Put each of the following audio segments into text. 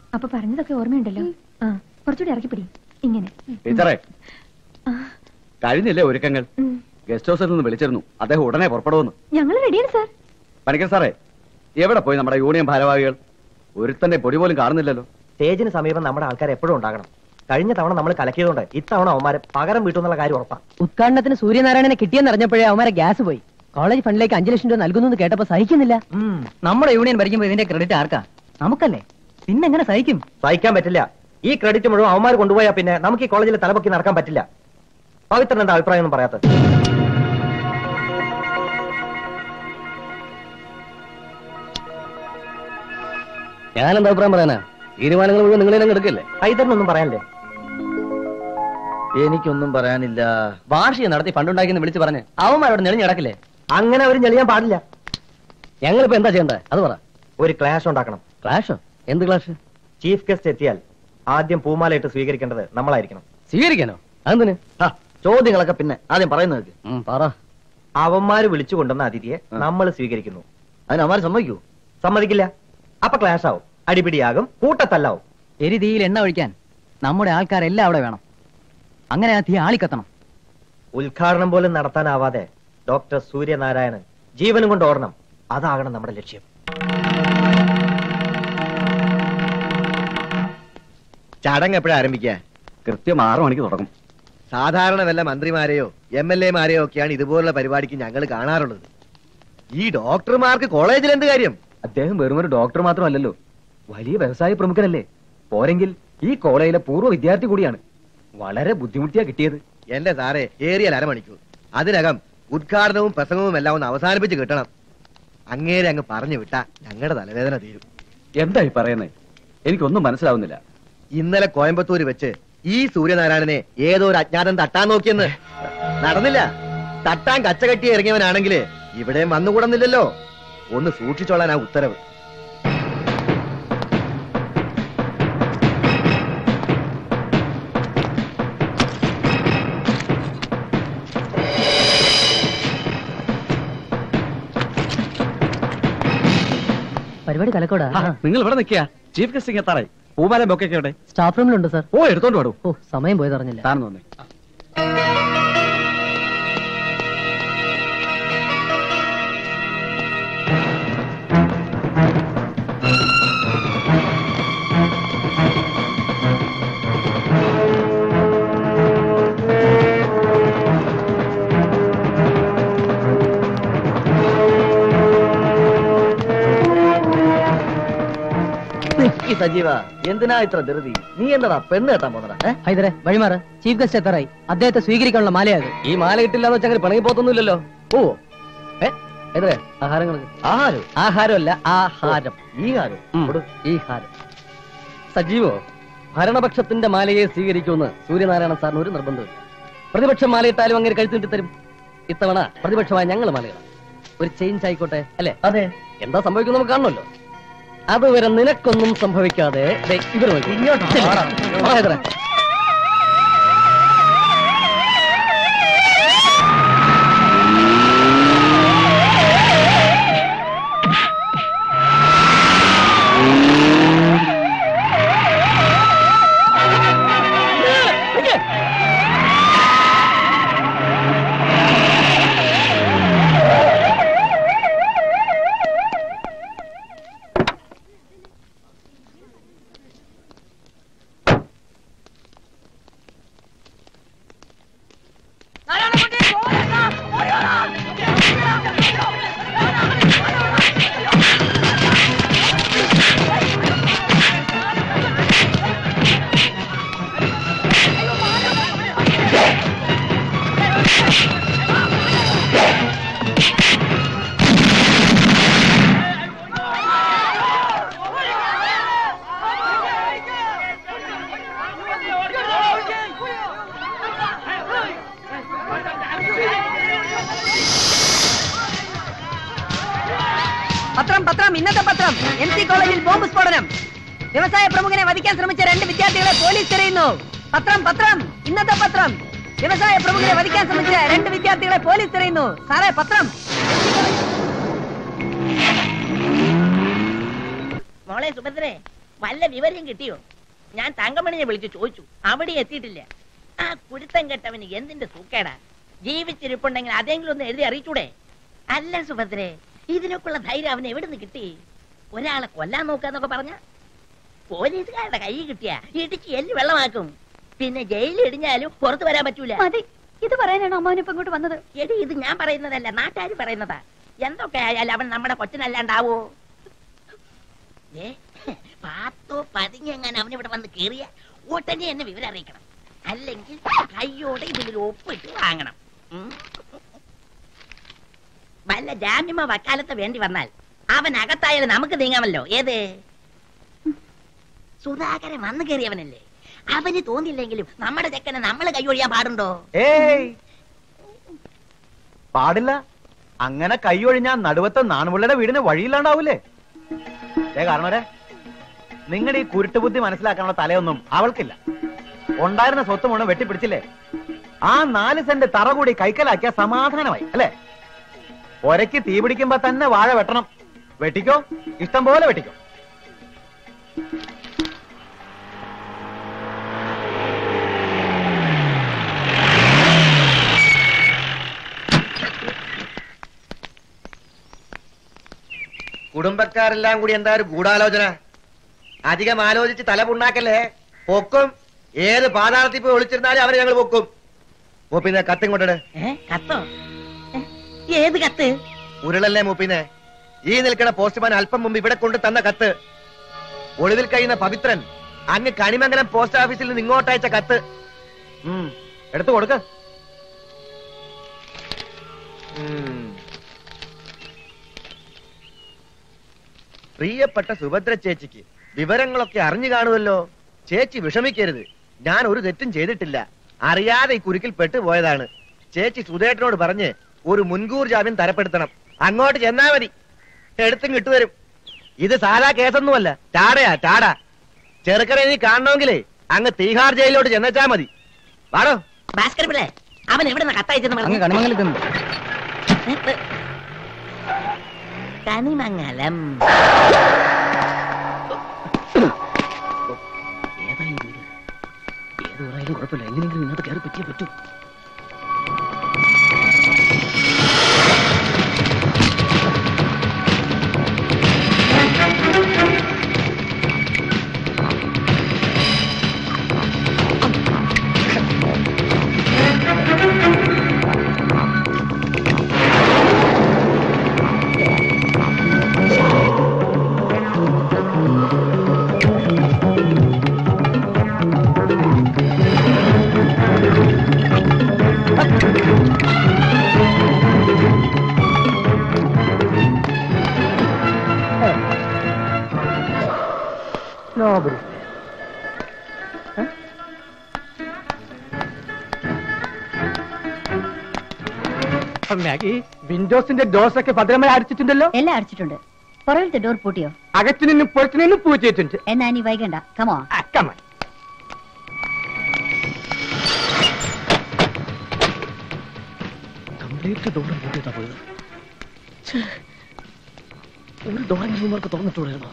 അപ്പൊ പറഞ്ഞതൊക്കെ ഓർമ്മയുണ്ടല്ലോ ആ കുറച്ചുകൂടി ഇറക്കിപ്പിടി ഇങ്ങനെ ടീച്ചറെ ആ, കഴിഞ്ഞില്ലേ ഒരുക്കങ്ങൾ ഉം. ഗസ്റ്റ് ഹൗസിൽ നിന്ന് വിളിച്ചിരുന്നു അദ്ദേഹം ഉടനെ പുറപ്പെടുമെന്ന് ഞങ്ങൾ റെഡിയാണ് സാർ പണിക്കർ സാറേ എവിടെ പോയി നമ്മുടെ യൂണിയൻ ഭാരവാഹികൾ ഒരുത്തന്റെ പൊടി പോലും കാണുന്നില്ലല്ലോ സ്റ്റേജിന് സമീപം നമ്മുടെ ആൾക്കാർ എപ്പോഴും ഉണ്ടാകണം കഴിഞ്ഞ തവണ നമ്മൾ കലക്കിയതുകൊണ്ട് ഇത്തവണ അവന്മാരെ പകരം വീട്ടുന്നുള്ള കാര്യം ഉറപ്പാ ഉദ്ഘാടനത്തിന് സൂര്യനാരായണനെ കിട്ടിയെന്നറിഞ്ഞപ്പോഴേ അവന്മാരെ ഗ്യാസ് പോയി കോളേജ് ഫണ്ടിലേക്ക് അഞ്ചു ലക്ഷം രൂപ നൽകുന്നു കേട്ടപ്പോ സഹിക്കുന്നില്ല നമ്മുടെ യൂണിയൻ ഭരിക്കുമ്പോ ഇതിന്റെ ക്രെഡിറ്റ് ആർക്കാ നമുക്കല്ലേ പിന്നെ എങ്ങനെ സഹിക്കും സഹിക്കാൻ പറ്റില്ല ഈ ക്രെഡിറ്റ് മുഴുവൻ അവന്മാർ കൊണ്ടുപോയാൽ പിന്നെ നമുക്ക് ഈ കോളേജിൽ തലപൊക്കി നടക്കാൻ പറ്റില്ല പവിത്രൻ എന്താ അഭിപ്രായം ഒന്നും പറയാത്തത് ഞാൻ എന്താ അഭിപ്രായം പറയാനാ തീരുമാനങ്ങൾ മുഴുവൻ നിങ്ങളെ എടുക്കില്ലേ ഹൈദറിനൊന്നും പറയാനില്ലേ എനിക്കൊന്നും പറയാനില്ല വാർഷികം നടത്തി ഫണ്ടുണ്ടാക്കിയെന്ന് വിളിച്ച് പറഞ്ഞ് അവന്മാരോട് നെളിഞ്ഞ് കിടക്കില്ലേ അങ്ങനെ അവർ ഞെളിയാൻ പാടില്ല ഞങ്ങളിപ്പോ എന്താ ചെയ്യണ്ടേ അത് പറ ഒരു ക്ലാഷ് ഉണ്ടാക്കണം ക്ലാഷോ എന്ത് ക്ലാഷ് ചീഫ് ഗസ്റ്റ് എത്തിയാൽ ആദ്യം പൂമാലയിട്ട് സ്വീകരിക്കേണ്ടത് നമ്മളായിരിക്കണം സ്വീകരിക്കാനോ അതെന്തിന് ചോദ്യങ്ങളൊക്കെ പിന്നെ ആദ്യം പറയുന്നത് പറ അവന്മാര് വിളിച്ചു കൊണ്ടുവന്ന അതിഥിയെ നമ്മൾ സ്വീകരിക്കുന്നു അതിന് അവന്മാർ സമ്മതിക്കൂ സമ്മതിക്കില്ല അപ്പൊ ക്ലാഷ് ആവും അടിപിടിയാകും കൂട്ടത്തല്ലാവും എരി തീയിൽ എണ്ണ ഒഴിക്കാൻ നമ്മുടെ ആൾക്കാരെല്ലാം അവിടെ വേണം അങ്ങനെ ആ തീ ആളിക്കത്തണം ഉദ്ഘാടനം പോലും നടത്താനാവാതെ ഡോക്ടർ സൂര്യനാരായണൻ ജീവനും കൊണ്ട് ഓടണം അതാകണം നമ്മുടെ ലക്ഷ്യം ചടങ്ങ് എപ്പോഴാ ആരംഭിക്കുക കൃത്യം ആറു മണിക്ക് തുടങ്ങും സാധാരണ വല്ല മന്ത്രിമാരെയോ എം എൽ എമാരെയോ ഒക്കെയാണ് ഇതുപോലുള്ള പരിപാടിക്ക് ഞങ്ങൾ കാണാറുള്ളത് ഈ ഡോക്ടർമാർക്ക് കോളേജിൽ എന്ത് കാര്യം അദ്ദേഹം വെറും ഒരു ഡോക്ടർ മാത്രമല്ലല്ലോ വലിയ വ്യവസായ പ്രമുഖനല്ലേ പോരെങ്കിൽ ഈ കോളേജിലെ പൂർവ്വ വിദ്യാർത്ഥി കൂടിയാണ് വളരെ ബുദ്ധിമുട്ടിയാ കിട്ടിയത് എന്റെ സാറേ ഏറിയാൽ അരമണിക്കൂർ അതിനകം ഉദ്ഘാടനവും പ്രസംഗവും എല്ലാം ഒന്ന് അവസാനിപ്പിച്ച് കിട്ടണം അങ്ങേരെ അങ്ങ് പറഞ്ഞു വിട്ടാ ഞങ്ങളുടെ തലവേദന തീരും എന്തായി പറയുന്നേ എനിക്കൊന്നും മനസ്സിലാവുന്നില്ല ഇന്നലെ കോയമ്പത്തൂര് വെച്ച് ഈ സൂര്യനാരായണനെ ഏതോ ഒരു അജ്ഞാതൻ തട്ടാൻ നോക്കിയെന്ന് നടന്നില്ല തട്ടാൻ കച്ചകെട്ടി ഇറങ്ങിയവനാണെങ്കിൽ ഇവിടെയും വന്നുകൂടുന്നില്ലല്ലോ ഒന്ന് സൂക്ഷിച്ചോളാൻ ആ ഉത്തരവ് പരിപാടി കലക്കോടാ നിങ്ങൾ ഇവിടെ നിൽക്കുക ചീഫ് ഗസ്റ്റിംഗ് എത്താറായി പൂമാല ബൊക്കെ എവിടെ സ്റ്റാഫ് റൂമിലുണ്ട് സാർ ഓ എടുത്തോണ്ട് പാടൂ ഓ സമയം പോയത് അറിഞ്ഞില്ല താൻ തോന്നേ ഈ സജീവ എന്തിനാ ഇത്ര ധൃതി നീ എന്താടാ പെണ്ണ് കെട്ടാൻ പോന്നടാ ഹൈദരെ വഴിമാറ് ചീഫ് ഗസ്റ്റ് എത്താറായി അദ്ദേഹത്തെ സ്വീകരിക്കാനുള്ള മാലയത് ഈ മാല കിട്ടില്ലാന്ന് വെച്ചാൽ അങ്ങനെ പിണങ്ങി പോത്തൊന്നുമില്ലല്ലോ ഓ ഏ എതിരെ ആഹാരങ്ങൾ ആരും ആഹാരമല്ല ആഹാരം ഈ കാര്യം ഉം, ഈ ഹാരം സജീവോ ഭരണപക്ഷത്തിന്റെ മാലയെ സ്വീകരിക്കുമെന്ന് സൂര്യനാരായണ സാറിന് ഒരു നിർബന്ധമില്ല പ്രതിപക്ഷം മാലയിട്ടാലും അങ്ങനെ കഴുത്തിട്ട് തരും ഇത്തവണ പ്രതിപക്ഷമായ ഞങ്ങൾ മാലയിടാം ഒരു ചേഞ്ച് ആയിക്കോട്ടെ അല്ലേ അതെ എന്താ സംഭവിക്കും നമുക്ക് കാണണമല്ലോ അതുവരെ നിനക്കൊന്നും സംഭവിക്കാതെ ദേ ഇവര് നോക്കി ഇങ്ങോട്ട് പത്രം പത്രം ഇന്നത്തെ പത്രം എം സി കോളേജിൽ ബോംബ് സ്ഫോടനം വ്യവസായ പ്രമുഖനെ വധിക്കാൻ ശ്രമിച്ച രണ്ട് വിദ്യാർത്ഥികളെ പോലീസ് തിരയുന്നു പത്രം പത്രം ഇന്നത്തെ പത്രം വ്യവസായ പ്രമുഖനെ വധിക്കാൻ ശ്രമിച്ച രണ്ട് വിദ്യാർത്ഥികളെ പോലീസ് തിരയുന്നു സാറേ പത്രം മോളെ സുഭദ്രേ വല്ല വിവരം കിട്ടിയോ ഞാൻ തങ്കമണിയെ വിളിച്ച് ചോദിച്ചു അവിടെ എത്തിയിട്ടില്ല ആ കുരുത്തം കെട്ടവന് എന്തിന്റെ സൂക്കേടാ ജീവിച്ചിരിപ്പുണ്ടെങ്കിൽ അതെങ്കിലും ഒന്ന് എഴുതി അറിയിച്ചൂടെ അല്ല സുഭദ്രേ ഇതിനൊക്കെയുള്ള ധൈര്യം അവന് എവിടെ നിന്ന് കിട്ടി ഒരാളെ കൊല്ലാൻ നോക്കാന്നൊക്കെ പറഞ്ഞ പോലീസുകാരുടെ കൈ കിട്ടിയ ഇടിച്ച് എല്ല് വെള്ളമാക്കും പിന്നെ ജയിലിൽ ഇടിഞ്ഞാലും പുറത്തു വരാൻ പറ്റൂല മതി ഇത് പറയാനാണ് അമ്മാവനിപ്പോ ഇങ്ങോട്ട് വന്നത് എടി ഇത് ഞാൻ പറയുന്നതല്ല നാട്ടുകാർ പറയുന്നതാ എന്തൊക്കെ ആയാലും അവൻ നമ്മുടെ കൊച്ചനല്ലാണ്ടാവോ ഏ പാത്തോ പതിഞ്ഞെങ്ങനെ അവനിവിടെ വന്ന് കേറിയ ഉടനെ എന്നെ വിവരം അറിയിക്കണം അല്ലെങ്കിൽ കയ്യോടെ ഇതിലൊരു ഒപ്പിട്ട് വാങ്ങണം ഉം. വല്ല ജാമ്യമോ വക്കാലത്ത് വേണ്ടി വന്നാൽ അവൻ അകത്തായാലും നമുക്ക് നീങ്ങാമല്ലോ ഏത് സുധാകരൻ വന്നു കയറിയവനല്ലേ അവന് തോന്നില്ലെങ്കിലും നമ്മുടെ ചെക്കനെ നമ്മൾ കൈയൊഴിയാൻ പാടുണ്ടോ ഏയ് പാടില്ല അങ്ങനെ കൈയൊഴിഞ്ഞാൽ നടുവത്തെ നാണുപിള്ളയുടെ വീടിന് വഴിയില്ലാണ്ടാവൂലേ ഏ കാരണവരെ നിങ്ങളുടെ ഈ കുരുട്ടുബുദ്ധി മനസ്സിലാക്കാനുള്ള തലയൊന്നും അവൾക്കില്ല ഉണ്ടായിരുന്ന സ്വത്ത് മുഴുവൻ വെട്ടിപ്പിടിച്ചില്ലേ ആ നാല് സെന്റ് തറ കൂടി കൈക്കലാക്കിയ സമാധാനമായി അല്ലേ ഒരയ്ക്ക് തീ പിടിക്കുമ്പോ തന്നെ വാഴ വെട്ടണം വെട്ടിക്കോ ഇഷ്ടം പോലെ വെട്ടിക്കോ കുടുംബക്കാരെല്ലാം കൂടി എന്താ ഒരു ഗൂഢാലോചന അധികം ആലോചിച്ച് തല പുണ്ണാക്കല്ലേ പൊക്കും ഏത് പാതാളത്തിൽ പോയി ഒളിച്ചിരുന്നാലും അവരെ ഞങ്ങൾ പൊക്കും മൂപ്പിന്നെ കത്തും കൊണ്ടിട് ഏ കത്തോ ഏ, ഏത് കത്ത് ഉരുളല്ലേ മൂപ്പിന്നെ ഈ നിൽക്കുന്ന പോസ്റ്റ്മാൻ അല്പം മുമ്പ് ഇവിടെ കൊണ്ട് തന്ന കത്ത് ഒളിവിൽ കഴിയുന്ന പവിത്രൻ അങ്ങ് കണിമംഗലം പോസ്റ്റ് ഓഫീസിൽ നിന്ന് ഇങ്ങോട്ടയച്ച കത്ത് ഉം എടുത്തു കൊടുക്ക ഉം. പ്രിയപ്പെട്ട സുഭദ്ര ചേച്ചിക്ക് വിവരങ്ങളൊക്കെ അറിഞ്ഞു കാണുമല്ലോ ചേച്ചി വിഷമിക്കരുത് ഞാൻ ഒരു തെറ്റും ചെയ്തിട്ടില്ല അറിയാതെ ഈ കുരുക്കിൽ പെട്ടുപോയതാണ് ചേച്ചി സുധേട്ടനോട് പറഞ്ഞ് ഒരു മുൻകൂർ ജാമ്യം തരപ്പെടുത്തണം അങ്ങോട്ട് ചെന്നാ മതി എടുത്തും കിട്ടുതരും ഇത് സാധാ കേസൊന്നുമല്ല ടാടയാ ടാട ചെറുക്കനെ നീ കാണണമെങ്കിലേ അങ്ങ് തീഹാർ ജയിലിലോട്ട് ചെന്നച്ചാ മതി വാടോ ഭാസ്കർ പിള്ളേ അവൻ എവിടെ നിന്ന് കത്തയച്ചെന്ന് അങ്ങ് പറഞ്ഞു കണിമംഗലത്ത് നിന്ന് കണിമംഗലം ഏതായാലും വീട് ഏത് ഊരായാലും കുഴപ്പമില്ല എങ്ങനെയെങ്കിലും ഇന്നത്തെ കയറി പറ്റിയേ പറ്റൂ മാഗി വിൻഡോസിന്റെ ഡോസ് ഒക്കെ ഭദ്രമായി അടിച്ചിട്ടുണ്ടല്ലോ എല്ലാം അടച്ചിട്ടുണ്ട് പുറകിലത്തെ ഡോർ പൂട്ടിയോ അകത്തു നിന്നും പുറത്തു നിന്നും പൂച്ചിട്ടുണ്ട് എന്നാ ഇനി വൈകണ്ട കമോ അക്കമ്മ കംപ്ലീറ്റ് ഡോർ പൂട്ടിയിട്ടാ പോയത് ഛേ, ഒരു ഡോറെങ്കിലും ഇവർക്ക് തുറന്നിട്ടുണ്ടായിരുന്നോ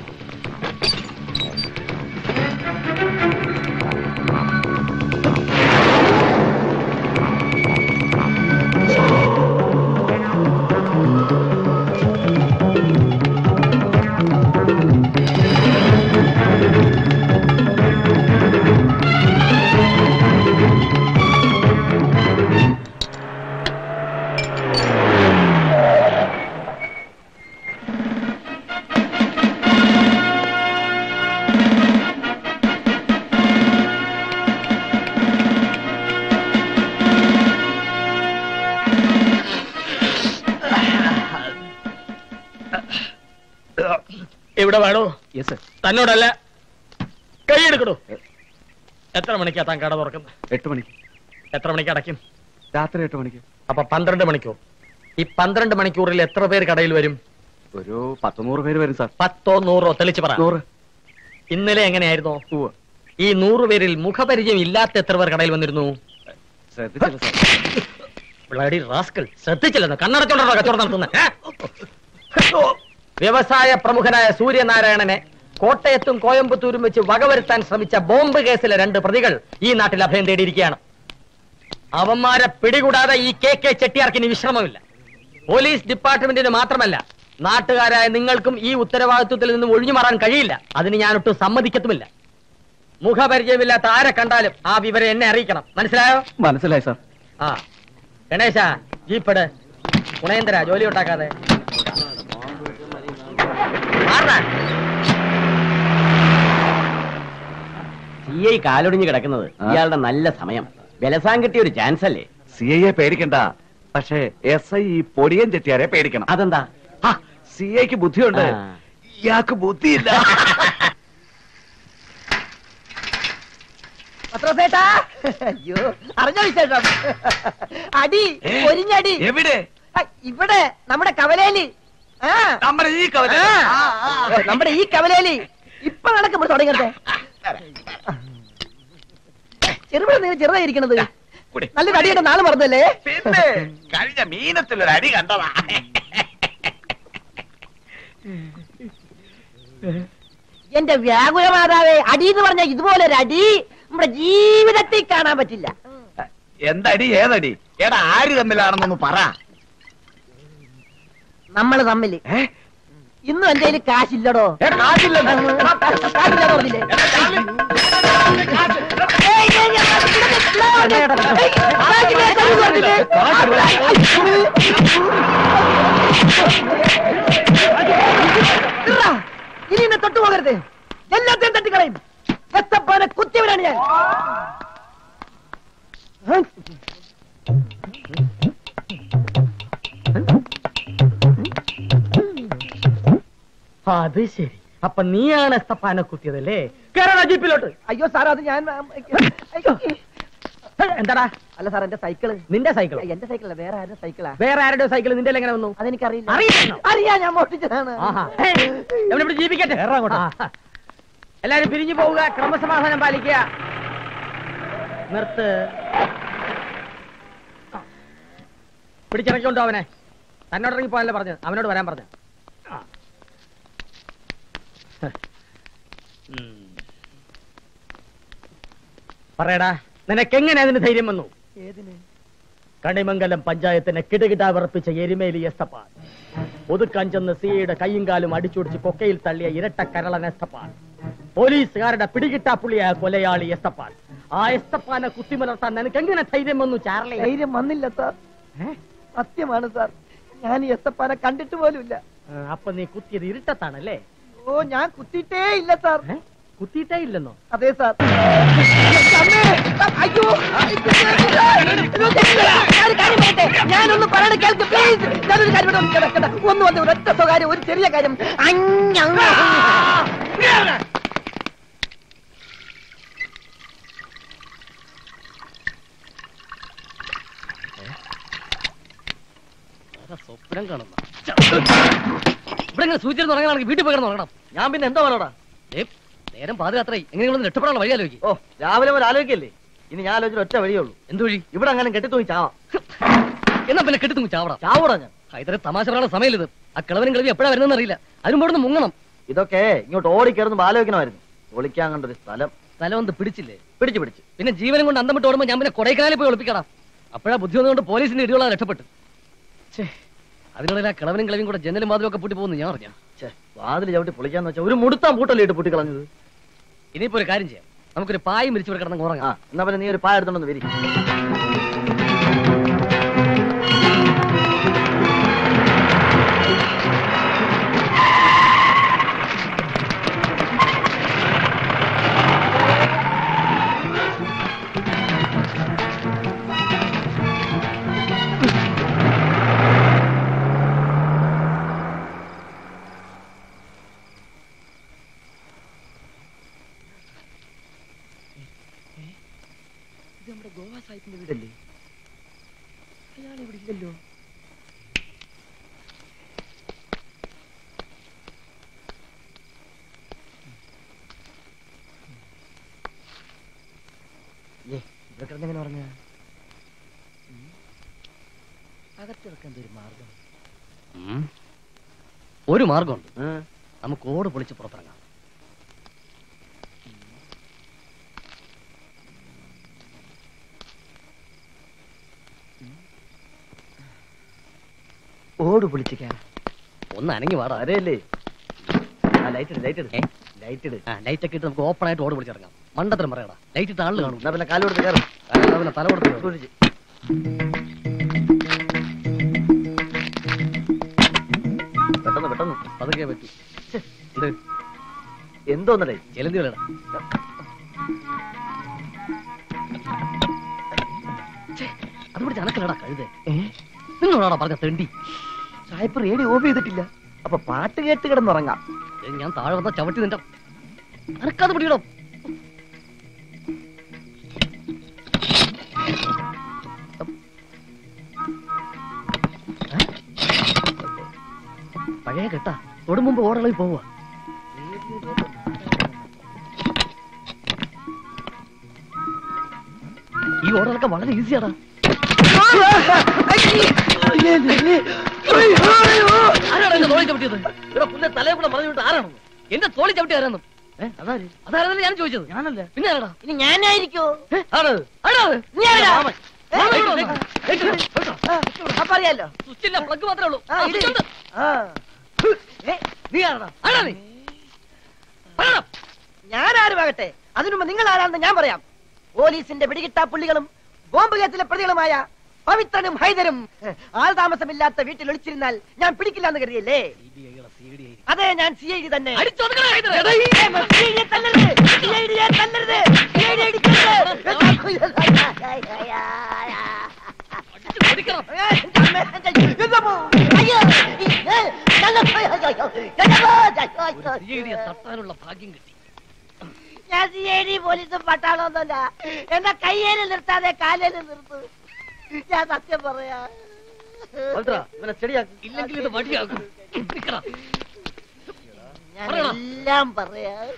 ഇവിടെ വേണോ യെസ് സർ തന്നോടല്ല കൈയെടുക്കണോ എത്ര മണിക്കാ താൻ കട തുറക്കുന്നത് എട്ട് മണിക്ക് എത്ര മണിക്ക് അടയ്ക്കും രാത്രി എട്ട് മണിക്ക് അപ്പൊ പന്ത്രണ്ട് മണിക്കൂർ ഈ പന്ത്രണ്ട് മണിക്കൂറിൽ എത്ര പേര് കടയിൽ വരും ഒരു പത്ത് നൂറ് പേര് വരും സാർ പത്തോ നൂറോ തെളിച്ച് പറ നൂറ് ഇന്നലെ എങ്ങനെയായിരുന്നു ഉവ്വ്. ഈ നൂറ് പേരിൽ മുഖപരിചയം ഇല്ലാത്ത എത്ര പേർ കടയിൽ വന്നിരുന്നു ശ്രദ്ധിച്ചില്ല സാർ ബ്ലഡി റാസ്കൽ ശ്രദ്ധിച്ചില്ലെന്ന് കണ്ണടച്ചോണ്ടോ കച്ചവടം നടത്തുന്നത് വ്യവസായ പ്രമുഖനായ സൂര്യനാരായണനെ കോട്ടയത്തും കോയമ്പത്തൂരും വെച്ച് വകവരുത്താൻ ശ്രമിച്ച ബോംബ് കേസിലെ രണ്ട് പ്രതികൾ ഈ നാട്ടിൽ അഭയം തേടിയിരിക്കുകയാണ് അവന്മാരെ പിടികൂടാതെ ഈ കെ കെ ചെട്ടിയാർക്ക് ഇനി വിശ്രമമില്ല പോലീസ് ഡിപ്പാർട്ട്മെന്റിന് മാത്രമല്ല നാട്ടുകാരായ നിങ്ങൾക്കും ഈ ഉത്തരവാദിത്വത്തിൽ നിന്നും ഒഴിഞ്ഞു മാറാൻ കഴിയില്ല അതിന് ഞാനൊട്ടും സമ്മതിക്കത്തുമില്ല മുഖപരിചയമില്ലാത്ത ആരെ കണ്ടാലും ആ വിവരം എന്നെ അറിയിക്കണം മനസ്സിലായോ മനസ്സിലായി സാർ ആ ഗണേശ ജീപ്പട് ഗുണേന്ദ്ര ജോലി ഉണ്ടാക്കാതെ സി ഐ കാലൊടിഞ്ഞ് കിടക്കുന്നത് ഇയാളുടെ നല്ല സമയം ബലസാൻ കിട്ടിയ ഒരു ചാൻസ് അല്ലേ സി ഐയെ പേടിക്കണ്ട പക്ഷേ എസ് ഐ ഈ പൊടിയൻ ചെട്ടിയാരെ പേടിക്കണം അതെന്താ സി ഐക്ക് ബുദ്ധിയുണ്ട് ആ. ഇയാൾക്ക് ബുദ്ധിയില്ല പത്രോസേട്ടാ അയ്യോ അറിഞ്ഞ വിശേഷം അടി ഏ? ഒരിഞ്ഞടി എവിടെ ആ, ഇവിടെ നമ്മുടെ കവലേലി ആ നമ്മുടെ ഈ കവല ആ, നമ്മുടെ ഈ കവലേലി ഇപ്പൊ നടക്കുമ്പോ തുടങ്ങട്ടെ ചെറുപഴ നീ ചെറുതായിരിക്കണത് കുടി. നല്ലൊരു അടിയുടെ നാള് മറന്നല്ലേ പിന്നെ കഴിഞ്ഞ മീനത്തിലൊരു അടി കണ്ടതാ എന്റെ വ്യാകുല മാതാവേ അടി എന്ന് പറഞ്ഞ ഇതുപോലെ ഒരു അടി നമ്മുടെ ജീവിതത്തിൽ കാണാൻ പറ്റില്ല എന്തടി ഏതടി എടാ ആര് തമ്മിലാണെന്നൊന്ന് പറ നമ്മള് തമ്മില് ഏ? ഇന്നും എന്റെ കയ്യിൽ കാശില്ലടോ ഏ, കാശില്ലെന്ന്. എടാ, കാശില്ലടോ പറഞ്ഞില്ലേ എടാ, കാശ്. ഏയ്, ഏയ്, ഏയ്, ഇവിടെ നിൽക്കണോ? ഏയ്, കാശില്ല, കാശ് പറഞ്ഞില്ലേ? ഇറാ, ഇനി എന്നെ തൊട്ടു പോകരുത് എല്ലാத்தைയും തട്ടിക്കളയും എത്തപ്പാനെ കുത്തിവിടാണ് ഞാൻ അത് ശരി അപ്പൊ നീയാണ് എസ്തപ്പാനെ കുത്തിയതല്ലേ കേരള ജീപ്പിലോട്ട് അയ്യോ സാർ അത് ഞാൻ അയ്യോ. ഹേ, എന്താടാ അല്ല സാർ എന്റെ സൈക്കിള് നിന്റെ സൈക്കിൾ എന്റെ സൈക്കിളല്ല വേറെ ആരുടെ സൈക്കിളാ വേറെ ആരുടെ സൈക്കിൾ നിന്റെ എങ്ങനെ വന്നു അതെനിക്കറിയില്ല അറിയില്ലല്ലോ. അറിയാ ഞാൻ മോഷ്ടിച്ചതാണ് ആഹാ. ഹേ, എവിടെ ഇവിടെ ജീവിക്കട്ടെ ആഹാ. എല്ലാരും പിരിഞ്ഞു പോവുക ക്രമസമാധാനം പാലിക്കുക നിർത്ത് ആ. പിടിച്ചിറക്കിക്കൊണ്ടോ അവനെ തന്നോട് ഇറങ്ങി പോകാനല്ലേ പറഞ്ഞത് അവനോട് വരാൻ പറഞ്ഞു പറയടാ നിനക്കെങ്ങനെ അതിന് ധൈര്യം വന്നു ഏതിന് കണിമംഗലം പഞ്ചായത്തിനെ കിടുകിടാ വിറപ്പിച്ച എരുമേലി എസ്തപ്പാൻ ഒതുക്കാൻ ചെന്ന് സിയുടെ കൈയും കാലും അടിച്ചൊടിച്ച് കൊക്കയിൽ തള്ളിയ ഇരട്ട കരളൻ എസ്തപ്പാൻ പോലീസുകാരുടെ പിടികിട്ടാപ്പുള്ളിയായ കൊലയാളി എസ്തപ്പാൻ ആ എസ്തപ്പാനെ കുത്തിമലർത്താൻ നിനക്ക് എങ്ങനെ ധൈര്യം വന്നു ചാർലി ധൈര്യം വന്നില്ല സാർ സത്യമാണ് സാർ ഞാൻ ഈ എസ്തപ്പാനെ കണ്ടിട്ട് പോലുമില്ല ആ, അപ്പൊ നീ കുത്തിയത് ഇരുട്ടത്താണല്ലേ ഓ ഞാൻ കുത്തിയിട്ടേ ഇല്ല സാർ ഏ? കുത്തിയിട്ടേ ഇല്ലെന്നോ അതെ സാർ അമ്മേ! അയ്യോ ഞാനൊരു കാര്യം പറയട്ടെ ഞാനൊന്ന് പറയണ കേൾക്ക് പ്ലീസ് ഞാനൊരു കാര്യം ഇവിടെ ഒന്ന് കേട്ടോ, കേട്ടോ. ഒന്ന് വന്ന് ഒരൊറ്റ സ്വകാര്യം ഒരു ചെറിയ കാര്യം അഞ്ഞ സ്വപ്നം കാണുന്ന ഇവിടെ ഇങ്ങനെ സൂചിച്ചിരുന്ന് ഉറങ്ങണമെങ്കിൽ വീട്ടിൽ പോയി കിടന്ന് ഉറങ്ങണം ഞാൻ പിന്നെ എന്താ പറയടാ ഏ, നേരം പാതിരാത്രി എങ്ങനെയൊന്നും രക്ഷപ്പെടാനുള്ള വഴി ആലോചിക്കും ഓ രാവിലെ മുതൽ ആലോചിക്കല്ലേ ഇനി ഞാൻ ആലോചിച്ച ഒറ്റ വഴിയേ ഉള്ളൂ എന്ത് വഴി ഇവിടെ അങ്ങനെ കെട്ടിത്തൂങ്ങി ചാവാം എന്നാ പിന്നെ കെട്ടിത്തും ചാവടാ ചാവൂടാ ഞാൻ ഇതൊരു തമാശ പറയാനുള്ള സമയമില്ല ഇത് ആ കിളവനും കിളവി എപ്പോഴാ വരുന്നതെന്ന് അറിയില്ല അതിനും പോടുന്ന് മുങ്ങണം ഇതൊക്കെ ഇങ്ങോട്ട് ഓടിക്കയറുന്നു ആലോചിക്കണമായിരുന്നു ഒളിക്കാൻ കണ്ടൊരു സ്ഥലം സ്ഥലം ഒന്ന് പിടിച്ചില്ലേ പിടിച്ചു പിടിച്ചു പിന്നെ ജീവനും കൊണ്ട് അന്തം വിട്ട് ഓടുമ്പോ ഞാൻ പിന്നെ കൊടൈക്കനാലിൽ പോയി ഒളിപ്പിക്കണം അപ്പോഴാ ബുദ്ധി വന്നുകൊണ്ട് പോലീസിന്റെ ഇടിയോളാ രക്ഷപ്പെട്ടു ഛേ അതിനിടയിൽ ആ കിളവനും കിളവിയും കൂടെ ജനലും വാതിലും ഒക്കെ പൂട്ടി പോകുന്നു ഞാൻ അറിഞ്ഞു ഛേ വാതിൽ ചവിട്ടി പൊളിക്കാന്ന് വെച്ചാൽ ഒരു മുടുത്താൻ പൂട്ടല്ലേ ഇട്ട് പൊട്ടിക്കളഞ്ഞത് ഇനിയിപ്പോ ഒരു കാര്യം ചെയ്യാം നമുക്കൊരു പായും വിരിച്ചു ഇവിടെ കിടന്ന് ആ ഉറങ്ങാം എന്നാ പിന്നെ നീ ഒരു പായ എടുത്തോണ്ടൊന്ന് വരി ഇത് നമ്മുടെ ഗോവ സാഹിബിന്റെ വീടല്ലേ അയാൾ ഇവിടെ ഇല്ലല്ലോ ഏ ഇവിടെ കിടന്നെങ്ങനെ പറഞ്ഞ അകത്തിറക്കാൻ എന്തൊരു മാർഗം ഒരു മാർഗമുണ്ട് നമുക്ക് ഓട് പൊളിച്ച് പുറത്തിറങ്ങാം ഓട് പൊളിച്ചിക്കാൻ ഒന്ന് അനങ്ങി വാടാ ആരെയല്ലേ ലൈറ്റ് ഇട് ലൈറ്റ് ഇട് ഏ? ലൈറ്റ് ഇട് ആ ലൈറ്റ് ഒക്കെ ഇട്ട് നമുക്ക് ഓപ്പൺ ആയിട്ട് ഓട് പിടിച്ചിറങ്ങാം മണ്ടത്തരം പറയടാ ലൈറ്റ് ഇട്ട് ആള് കാണും എന്നാ പിന്നെ കാല് കൊടുത്ത് കയറും അല്ലാതെ പിന്നെ തല കൊടുത്ത് സൂക്ഷിച്ച്. പെട്ടെന്ന് പെട്ടെന്ന് പതുക്കെ പറ്റൂ ഇത് എന്തോന്നടേ ചെലന്തി വിളടാ അത് പിടിച്ച് അനക്കലടാ കഴുതേ നിങ്ങളോടാ പറഞ്ഞ തെണ്ടി സായിപ്പ് റേഡിയോ ഓഫ് ചെയ്തിട്ടില്ല അപ്പൊ പാട്ട് കേട്ട് കിടന്നുറങ്ങാം ഏ, ഞാൻ താഴെ വന്ന ചവിട്ടി നിന്റെ അനക്കാതെ പിടിയിടോ പഴയ കെട്ടാ തൊടും മുമ്പ് ഓടളവിൽ പോവുക ഈ ഓടലൊക്കെ വളരെ ഈസിയാടാ ആരാണ് എന്റെ തോളി ചവിട്ടിയത് ഇവിടെ പുല്ലെ തലയെ കൂടെ മറിഞ്ഞു വിട്ട് ആരാണെന്ന് എന്റെ തോളി ചവിട്ടി ആരാന്നും ഏ, അതാര് അതാരെന്നല്ലേ ഞാൻ ചോദിച്ചത് ഞാനല്ല പിന്നെ ആരാടാ ഇനി ഞാനായിരിക്കോ ഏ, ആണ് ആരാണ് നീ ആരാ? മാമൻ. ഏ? മാമൻ ഇവിടെ വന്നേ. ഏയ്, കേട്ടോ. അപ്പൊ അറിയാലോ സ്വിച്ചില്ല പ്ലഗ് മാത്രമേ ഉള്ളൂ ആ, ആ, ഇട്. സ്വിച്ച് ഉണ്ട്. ആ. നീ ആരാടാ ആരാ നീ പറയടാ. ഞാനാരുമാകട്ടെ അതിനുമുമ്പ് നിങ്ങൾ ആരാണെന്ന് ഞാൻ പറയാം പോലീസിന്റെ പിടികിട്ടാ പുള്ളികളും ബോംബ് കേസിലെ പ്രതികളുമായ പവിത്രനും ഹൈദരും ആൾ താമസമില്ലാത്ത വീട്ടിൽ ഒളിച്ചിരുന്നാൽ ഞാൻ പിടിക്കില്ല എന്ന് കരുതിയല്ലേ അതെ ഞാൻ സി ഐ ഡി തന്നെ അടിച്ചൊതുക്കണ ഹൈദരെ. CID യെ തല്ലരുത് CID യെ തല്ലരുത് CID അടിക്കരുത്. അടിക്കണം. അയ്യോ. CID യെ തട്ടാനുള്ള ഭാഗ്യം കിട്ടി ഞാൻ സി ഐ ഡി പോലീസും പട്ടാളമൊന്നുമല്ല എന്നെ കയ്യേല് നിർത്താതെ കാലേല് നിർത്ത് ഞാൻ സത്യം പറയാ പവിത്ര, ഇവനെ സ്റ്റഡിയാക്ക് ഇല്ലെങ്കിൽ ഇത് വടിയാകും നിക്കടാ. ഞാൻ പറയടാ. എല്ലാം പറയാ